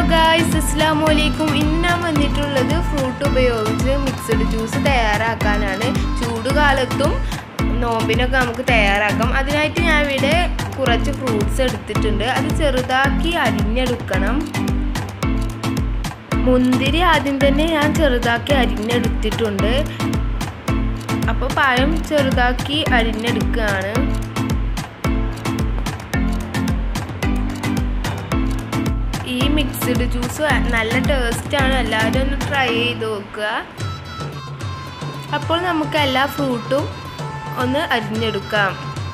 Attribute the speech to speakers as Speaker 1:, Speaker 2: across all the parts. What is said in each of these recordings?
Speaker 1: guys അസ്സാം വലൈക്കും ഇന്ന് ഞാൻ വന്നിട്ടുള്ളത് ഫ്രൂട്ട് ഉപയോഗിച്ച് മിക്സഡ് ജ്യൂസ് തയ്യാറാക്കാനാണ് ചൂടുകാലത്തും നോമ്പിനൊക്കെ നമുക്ക് തയ്യാറാക്കാം അതിനായിട്ട് ഞാൻ ഇവിടെ കുറച്ച് ഫ്രൂട്ട്സ് എടുത്തിട്ടുണ്ട് അത് ചെറുതാക്കി അരിഞ്ഞെടുക്കണം മുന്തിരി ആദ്യം തന്നെ ഞാൻ ചെറുതാക്കി അരിഞ്ഞെടുത്തിട്ടുണ്ട് അപ്പോൾ പഴം ചെറുതാക്കി അരിഞ്ഞെടുക്കുകയാണ് ഈ മിക്സ്ഡ് ജ്യൂസ് നല്ല ടേസ്റ്റാണ് എല്ലാവരും ഒന്ന് ട്രൈ ചെയ്ത് നോക്കുക അപ്പോൾ നമുക്ക് എല്ലാ ഫ്രൂട്ടും ഒന്ന് അരിഞ്ഞെടുക്കാം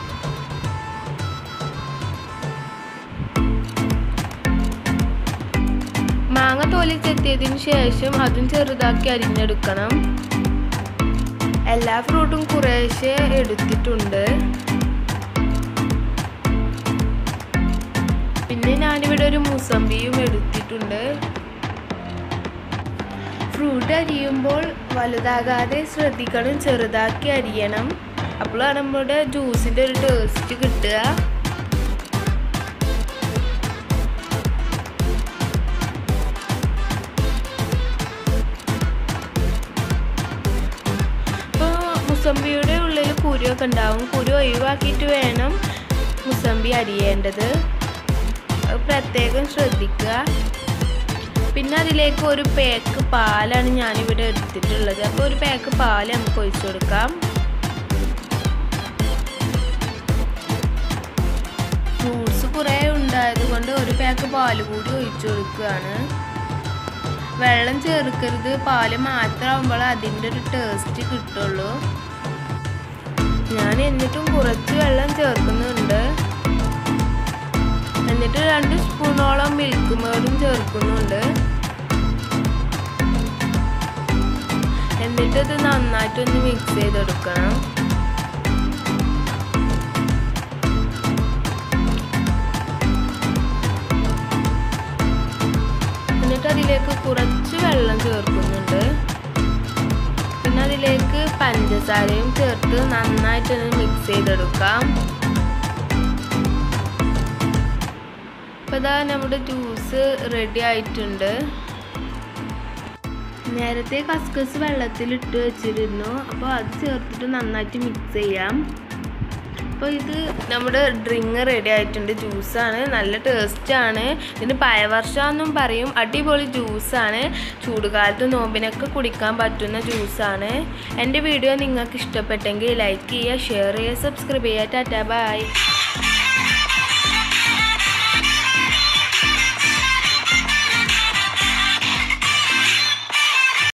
Speaker 1: മാങ്ങ തോലി ചെത്തിയതിന് ശേഷം അതും ചെറുതാക്കി അരിഞ്ഞെടുക്കണം എല്ലാ ഫ്രൂട്ടും കുറേശ്ശെ എടുത്തിട്ടുണ്ട് പിന്നെ ഞാനിവിടെ ഒരു മുസമ്പിയും എടുത്തിട്ടുണ്ട് ഫ്രൂട്ട് അരിയുമ്പോൾ വലുതാകാതെ ശ്രദ്ധിക്കണം ചെറുതാക്കി അരിയണം അപ്പോഴാണ് നമ്മുടെ ജ്യൂസിൻ്റെ ഒരു ടേസ്റ്റ് കിട്ടുക ഇപ്പോൾ മുസമ്പിയുടെ ഉള്ളിൽ കുരുവൊക്കെ ഉണ്ടാവും കുരു ഒഴിവാക്കിയിട്ട് വേണം മുസമ്പി അരിയേണ്ടത് പ്രത്യേകം ശ്രദ്ധിക്കുക പിന്നെ അതിലേക്ക് ഒരു പാക്ക് പാലാണ് ഞാനിവിടെ എടുത്തിട്ടുള്ളത് അപ്പോൾ ഒരു പാക്ക് പാൽ നമുക്ക് ഒഴിച്ചു കൊടുക്കാം ഫ്രൂട്ട്സ് കുറേ ഉണ്ടായത് കൊണ്ട് ഒരു പാക്ക് പാൽ കൂടി ഒഴിച്ചു കൊടുക്കുകയാണ് വെള്ളം ചേർക്കരുത് പാല് മാത്രമാകുമ്പോൾ അതിൻ്റെ ഒരു ടേസ്റ്റ് കിട്ടുള്ളൂ ഞാൻ എന്നിട്ടും കുറച്ച് വെള്ളം ചേർക്കുന്നുണ്ട് എന്നിട്ട് രണ്ട് സ്പൂണോളം മിൽക്ക് മേടും ചേർക്കുന്നുണ്ട് എന്നിട്ട് ഇത് നന്നായിട്ടൊന്ന് മിക്സ് ചെയ്തെടുക്കണം എന്നിട്ട് അതിലേക്ക് കുറച്ച് വെള്ളം ചേർക്കുന്നുണ്ട് പിന്നെ അതിലേക്ക് പഞ്ചസാരയും ചേർത്ത് നന്നായിട്ടൊന്ന് മിക്സ് ചെയ്തെടുക്കാം അപ്പോൾ ഇതാ നമ്മുടെ ജ്യൂസ് റെഡി ആയിട്ടുണ്ട് നേരത്തെ കസ്കസ് വെള്ളത്തിലിട്ട് വെച്ചിരുന്നു അപ്പോൾ അത് ചേർത്തിട്ട് നന്നായിട്ട് മിക്സ് ചെയ്യാം അപ്പോൾ ഇത് നമ്മുടെ ഡ്രിങ്ക് റെഡി ആയിട്ടുണ്ട് ജ്യൂസാണ് നല്ല ടേസ്റ്റാണ് ഇതിന് പയവർഷമെന്നും പറയും അടിപൊളി ജ്യൂസാണ് ചൂടുകാലത്ത് നോമ്പിനൊക്കെ കുടിക്കാൻ പറ്റുന്ന ജ്യൂസാണ് എൻ്റെ വീഡിയോ നിങ്ങൾക്ക് ഇഷ്ടപ്പെട്ടെങ്കിൽ ലൈക്ക് ചെയ്യുക ഷെയർ ചെയ്യുക സബ്സ്ക്രൈബ് ചെയ്യുക ടാറ്റാ ബൈ